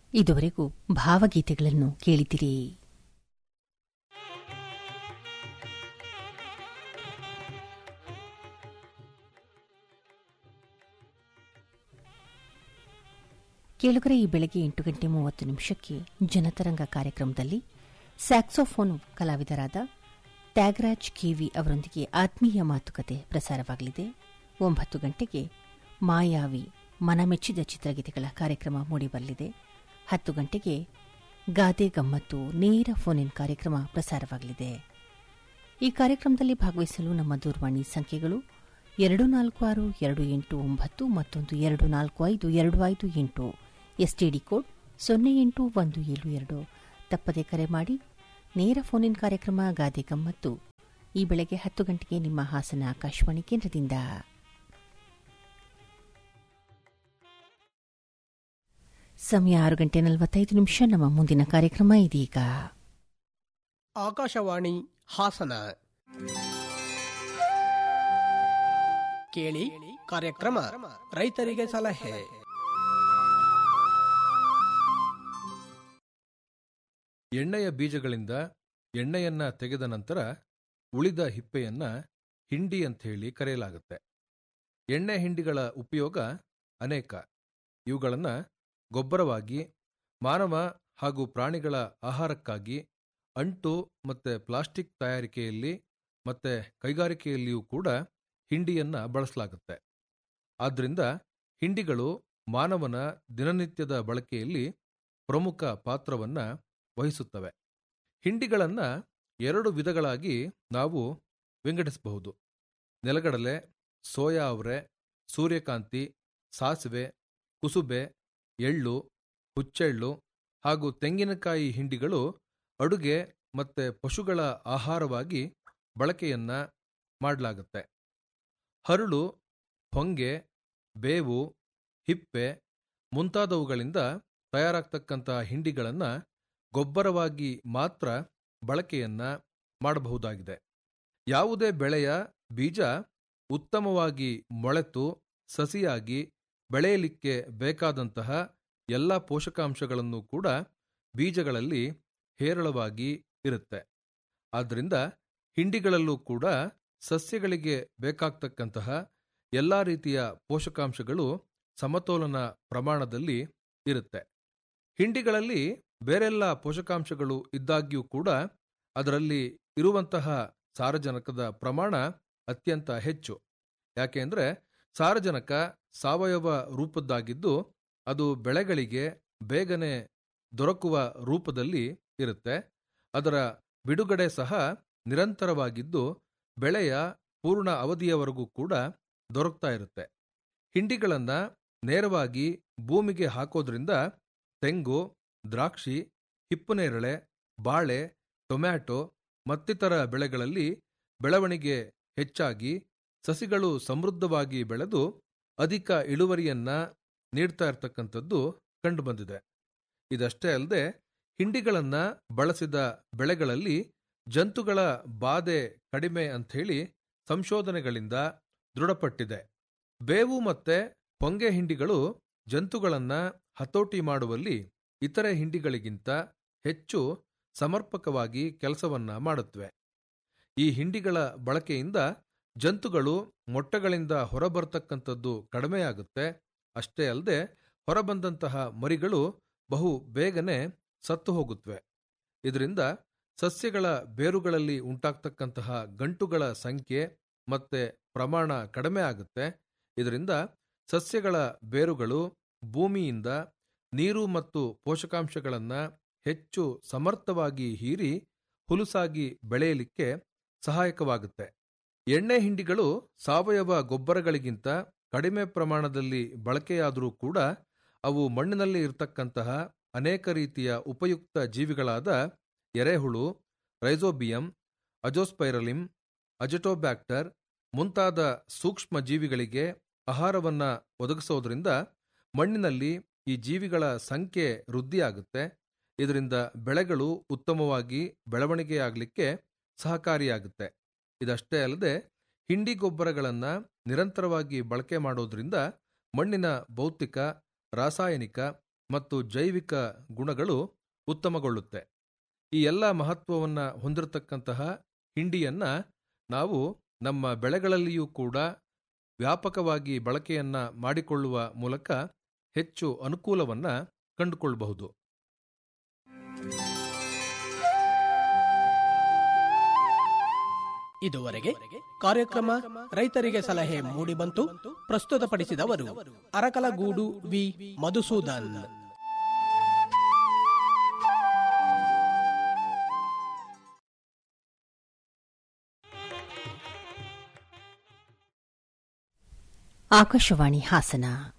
ಇದುವರೆಗೂ ಭಾವಗೀತೆಗಳನ್ನು ಕೇಳಿದಿರಿ ಕೇಳುಗರೆ ಈ ಬೆಳಗ್ಗೆ ಎಂಟು ಗಂಟೆ ಮೂವತ್ತು ನಿಮಿಷಕ್ಕೆ ಜನತರಂಗ ಕಾರ್ಯಕ್ರಮದಲ್ಲಿ ಸ್ಯಾಕ್ಸೋಫೋನ್ ಕಲಾವಿದರಾದ ಟ್ಯಾಗರಾಜ್ ಕೆವಿ ಅವರೊಂದಿಗೆ ಆತ್ಮೀಯ ಮಾತುಕತೆ ಪ್ರಸಾರವಾಗಲಿದೆ ಒಂಬತ್ತು ಗಂಟೆಗೆ ಮಾಯಾವಿ ಮನಮೆಚ್ಚಿದ ಚಿತ್ರಗೀತೆಗಳ ಕಾರ್ಯಕ್ರಮ ಮೂಡಿಬರಲಿದೆ ಹತ್ತು ಗಂಟೆಗೆ ಗಾದೆ ಗಮ್ಮತ್ತು ನೇರ ಫೋನ್ ಇನ್ ಕಾರ್ಯಕ್ರಮ ಪ್ರಸಾರವಾಗಲಿದೆ ಈ ಕಾರ್ಯಕ್ರಮದಲ್ಲಿ ಭಾಗವಹಿಸಲು ನಮ್ಮ ದೂರವಾಣಿ ಸಂಖ್ಯೆಗಳು ಎರಡು ನಾಲ್ಕು ಆರು ಎರಡು ಎಂಟು ಒಂಬತ್ತು ಮತ್ತೊಂದು ಎರಡು ನಾಲ್ಕು ಐದು ಎರಡು ಐದು ಎಂಟು ಎಸ್ಟಿಡಿ ಕೋಡ್ ಸೊನ್ನೆ ಎಂಟು ಒಂದು ಏಳು ಎರಡು ತಪ್ಪದೆ ಕರೆ ಮಾಡಿ ನೇರ ಫೋನ್ ಇನ್ ಕಾರ್ಯಕ್ರಮ ಗಾದೆ ಗಮ್ಮತ್ತು ಈ ಬೆಳಗ್ಗೆ ಹತ್ತು ಗಂಟೆಗೆ ನಿಮ್ಮ ಹಾಸನ ಆಕಾಶವಾಣಿ ಕೇಂದ್ರದಿಂದ ಸಮಯ ಆರು ಗಂಟೆ ನಲವತ್ತೈದು ನಿಮಿಷ ನಮ್ಮ ಮುಂದಿನ ಕಾರ್ಯಕ್ರಮ ಇದೀಗ ಆಕಾಶವಾಣಿ ಹಾಸನ ಕೇಳಿ ಕಾರ್ಯಕ್ರಮ ರೈತರಿಗೆ ಸಲಹೆ ಎಣ್ಣೆಯ ಬೀಜಗಳಿಂದ ಎಣ್ಣೆಯನ್ನ ತೆಗೆದ ನಂತರ ಉಳಿದ ಹಿಪ್ಪೆಯನ್ನ ಹಿಂಡಿ ಅಂತ ಹೇಳಿ ಕರೆಯಲಾಗುತ್ತೆ ಎಣ್ಣೆ ಹಿಂಡಿಗಳ ಉಪಯೋಗ ಅನೇಕ ಇವುಗಳನ್ನ ಗೊಬ್ಬರವಾಗಿ ಮಾನವ ಹಾಗೂ ಪ್ರಾಣಿಗಳ ಆಹಾರಕ್ಕಾಗಿ ಅಂಟು ಮತ್ತೆ ಪ್ಲಾಸ್ಟಿಕ್ ತಯಾರಿಕೆಯಲ್ಲಿ ಮತ್ತೆ ಕೈಗಾರಿಕೆಯಲ್ಲಿಯೂ ಕೂಡ ಹಿಂಡಿಯನ್ನ ಬಳಸಲಾಗುತ್ತೆ ಆದ್ದರಿಂದ ಹಿಂಡಿಗಳು ಮಾನವನ ದಿನನಿತ್ಯದ ಬಳಕೆಯಲ್ಲಿ ಪ್ರಮುಖ ಪಾತ್ರವನ್ನ ವಹಿಸುತ್ತವೆ ಹಿಂಡಿಗಳನ್ನ ಎರಡು ವಿಧಗಳಾಗಿ ನಾವು ವಿಂಗಡಿಸಬಹುದು ನೆಲಗಡಲೆ ಸೋಯಾ ಅವರೆ ಸೂರ್ಯಕಾಂತಿ ಸಾಸಿವೆ ಕುಸುಬೆ ಎಳ್ಳು ಹುಚ್ಚೆಳ್ಳು ಹಾಗೂ ತೆಂಗಿನಕಾಯಿ ಹಿಂಡಿಗಳು ಅಡುಗೆ ಮತ್ತೆ ಪಶುಗಳ ಆಹಾರವಾಗಿ ಬಳಕೆಯನ್ನ ಮಾಡಲಾಗುತ್ತೆ ಹರಳು ಹೊಂಗೆ ಬೇವು ಹಿಪ್ಪೆ ಮುಂತಾದವುಗಳಿಂದ ತಯಾರಾಗ್ತಕ್ಕಂಥ ಹಿಂಡಿಗಳನ್ನು ಗೊಬ್ಬರವಾಗಿ ಮಾತ್ರ ಬಳಕೆಯನ್ನ ಮಾಡಬಹುದಾಗಿದೆ ಯಾವುದೇ ಬೆಳೆಯ ಬೀಜ ಉತ್ತಮವಾಗಿ ಮೊಳೆತು ಸಸಿಯಾಗಿ ಬೆಳೆಯಲಿಕ್ಕೆ ಬೇಕಾದಂತಹ ಎಲ್ಲ ಪೋಷಕಾಂಶಗಳನ್ನು ಕೂಡ ಬೀಜಗಳಲ್ಲಿ ಹೇರಳವಾಗಿ ಇರುತ್ತೆ ಆದ್ದರಿಂದ ಹಿಂಡಿಗಳಲ್ಲೂ ಕೂಡ ಸಸ್ಯಗಳಿಗೆ ಬೇಕಾಗ್ತಕ್ಕಂತಹ ಎಲ್ಲ ರೀತಿಯ ಪೋಷಕಾಂಶಗಳು ಸಮತೋಲನ ಪ್ರಮಾಣದಲ್ಲಿ ಇರುತ್ತೆ ಹಿಂಡಿಗಳಲ್ಲಿ ಬೇರೆಲ್ಲ ಪೋಷಕಾಂಶಗಳು ಇದ್ದಾಗ್ಯೂ ಕೂಡ ಅದರಲ್ಲಿ ಇರುವಂತಹ ಸಾರಜನಕದ ಪ್ರಮಾಣ ಅತ್ಯಂತ ಹೆಚ್ಚು ಯಾಕೆಂದ್ರೆ ಸಾರಜನಕ ಸಾವಯವ ರೂಪದ್ದಾಗಿದ್ದು ಅದು ಬೆಳೆಗಳಿಗೆ ಬೇಗನೆ ದೊರಕುವ ರೂಪದಲ್ಲಿ ಇರುತ್ತೆ ಅದರ ಬಿಡುಗಡೆ ಸಹ ನಿರಂತರವಾಗಿದ್ದು ಬೆಳೆಯ ಪೂರ್ಣ ಅವಧಿಯವರೆಗೂ ಕೂಡ ದೊರಕ್ತಾ ಇರುತ್ತೆ ಹಿಂಡಿಗಳನ್ನ ನೇರವಾಗಿ ಭೂಮಿಗೆ ಹಾಕೋದ್ರಿಂದ ತೆಂಗು ದ್ರಾಕ್ಷಿ ಹಿಪ್ಪುನೇರಳೆ ಬಾಳೆ ಟೊಮ್ಯಾಟೊ ಮತ್ತಿತರ ಬೆಳೆಗಳಲ್ಲಿ ಬೆಳವಣಿಗೆ ಹೆಚ್ಚಾಗಿ ಸಸಿಗಳು ಸಮೃದ್ಧವಾಗಿ ಬೆಳೆದು ಅಧಿಕ ಇಳುವರಿಯನ್ನ ನೀಡ್ತಾ ಇರತಕ್ಕಂಥದ್ದು ಕಂಡುಬಂದಿದೆ ಇದಷ್ಟೇ ಅಲ್ಲದೆ ಹಿಂಡಿಗಳನ್ನ ಬಳಸಿದ ಬೆಳೆಗಳಲ್ಲಿ ಜಂತುಗಳ ಬಾಧೆ ಕಡಿಮೆ ಅಂಥೇಳಿ ಸಂಶೋಧನೆಗಳಿಂದ ದೃಢಪಟ್ಟಿದೆ ಬೇವು ಮತ್ತೆ ಹೊಂಗೆ ಹಿಂಡಿಗಳು ಜಂತುಗಳನ್ನ ಹತೋಟಿ ಮಾಡುವಲ್ಲಿ ಇತರೆ ಹಿಂಡಿಗಳಿಗಿಂತ ಹೆಚ್ಚು ಸಮರ್ಪಕವಾಗಿ ಕೆಲಸವನ್ನ ಮಾಡುತ್ತವೆ ಈ ಹಿಂಡಿಗಳ ಬಳಕೆಯಿಂದ ಜಂತುಗಳು ಮೊಟ್ಟೆಗಳಿಂದ ಹೊರಬರ್ತಕ್ಕಂಥದ್ದು ಕಡಿಮೆಯಾಗುತ್ತೆ ಅಷ್ಟೇ ಅಲ್ಲದೆ ಹೊರಬಂದಂತಹ ಮರಿಗಳು ಬಹು ಬೇಗನೆ ಸತ್ತು ಹೋಗುತ್ತವೆ ಇದರಿಂದ ಸಸ್ಯಗಳ ಬೇರುಗಳಲ್ಲಿ ಉಂಟಾಗ್ತಕ್ಕಂತಹ ಗಂಟುಗಳ ಸಂಖ್ಯೆ ಮತ್ತೆ ಪ್ರಮಾಣ ಕಡಿಮೆ ಆಗುತ್ತೆ ಇದರಿಂದ ಸಸ್ಯಗಳ ಬೇರುಗಳು ಭೂಮಿಯಿಂದ ನೀರು ಮತ್ತು ಪೋಷಕಾಂಶಗಳನ್ನ ಹೆಚ್ಚು ಸಮರ್ಥವಾಗಿ ಹೀರಿ ಹುಲುಸಾಗಿ ಬೆಳೆಯಲಿಕ್ಕೆ ಸಹಾಯಕವಾಗುತ್ತೆ ಎಣ್ಣೆ ಹಿಂಡಿಗಳು ಸಾವಯವ ಗೊಬ್ಬರಗಳಿಗಿಂತ ಕಡಿಮೆ ಪ್ರಮಾಣದಲ್ಲಿ ಬಳಕೆಯಾದರೂ ಕೂಡ ಅವು ಮಣ್ಣಿನಲ್ಲಿ ಇರತಕ್ಕಂತಹ ಅನೇಕ ರೀತಿಯ ಉಪಯುಕ್ತ ಜೀವಿಗಳಾದ ಎರೆಹುಳು ರೈಸೋಬಿಯಂ ಅಜೋಸ್ಪೈರಲಿಮ್ ಅಜಟೋಬ್ಯಾಕ್ಟರ್ ಮುಂತಾದ ಸೂಕ್ಷ್ಮ ಜೀವಿಗಳಿಗೆ ಆಹಾರವನ್ನ ಒದಗಿಸೋದ್ರಿಂದ ಮಣ್ಣಿನಲ್ಲಿ ಈ ಜೀವಿಗಳ ಸಂಖ್ಯೆ ವೃದ್ಧಿಯಾಗುತ್ತೆ ಇದರಿಂದ ಬೆಳೆಗಳು ಉತ್ತಮವಾಗಿ ಬೆಳವಣಿಗೆಯಾಗಲಿಕ್ಕೆ ಸಹಕಾರಿಯಾಗುತ್ತೆ ಇದಷ್ಟೇ ಅಲ್ಲದೆ ಹಿಂಡಿ ಗೊಬ್ಬರಗಳನ್ನ ನಿರಂತರವಾಗಿ ಬಳಕೆ ಮಾಡೋದ್ರಿಂದ ಮಣ್ಣಿನ ಭೌತಿಕ ರಾಸಾಯನಿಕ ಮತ್ತು ಜೈವಿಕ ಗುಣಗಳು ಉತ್ತಮಗೊಳ್ಳುತ್ತೆ ಈ ಎಲ್ಲ ಮಹತ್ವವನ್ನು ಹೊಂದಿರತಕ್ಕಂತಹ ಹಿಂಡಿಯನ್ನ ನಾವು ನಮ್ಮ ಬೆಳೆಗಳಲ್ಲಿಯೂ ಕೂಡ ವ್ಯಾಪಕವಾಗಿ ಬಳಕೆಯನ್ನ ಮಾಡಿಕೊಳ್ಳುವ ಮೂಲಕ ಹೆಚ್ಚು ಅನುಕೂಲವನ್ನ ಕಂಡುಕೊಳ್ಳಬಹುದು ಇದುವರೆಗೆ ಕಾರ್ಯಕ್ರಮ ರೈತರಿಗೆ ಸಲಹೆ ಮೂಡಿಬಂತು ಪ್ರಸ್ತುತಪಡಿಸಿದವರು ಅರಕಲಗೂಡು ವಿ ಮಧುಸೂದನ್ ಆಕಾಶವಾಣಿ ಹಾಸನ